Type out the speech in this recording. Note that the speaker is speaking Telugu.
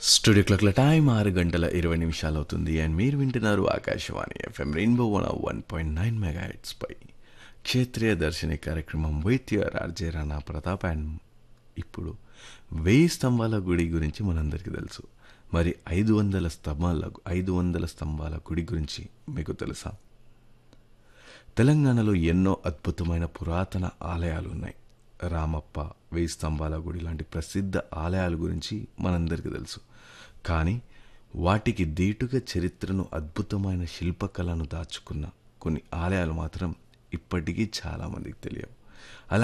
స్టూడియో క్లాక్ల టైం ఆరు గంటల ఇరవై నిమిషాలు అవుతుంది అండ్ మీరు వింటున్నారు Akashvani FM rainbow one one point nine mega పై క్షేత్రీయ దర్శిని కార్యక్రమం with your RJ Rana Pratap and ఇప్పుడు వెయ్యి స్తంభాల గుడి గురించి మనందరికీ తెలుసు మరి ఐదు వందల స్తంభాల ఐదు వందల స్తంభాల గుడి గురించి మీకు తెలుసా తెలంగాణలో ఎన్నో అద్భుతమైన పురాతన ఆలయాలు ఉన్నాయి రామప్ప వెయ్యి స్తంభాల గుడి లాంటి ప్రసిద్ధ ఆలయాల గురించి మనందరికీ తెలుసు కానీ వాటికి దీటుగా చరిత్రను అద్భుతమైన శిల్పకళను దాచుకున్న కొన్ని ఆలయాలు మాత్రం ఇప్పటికీ చాలామందికి తెలియవు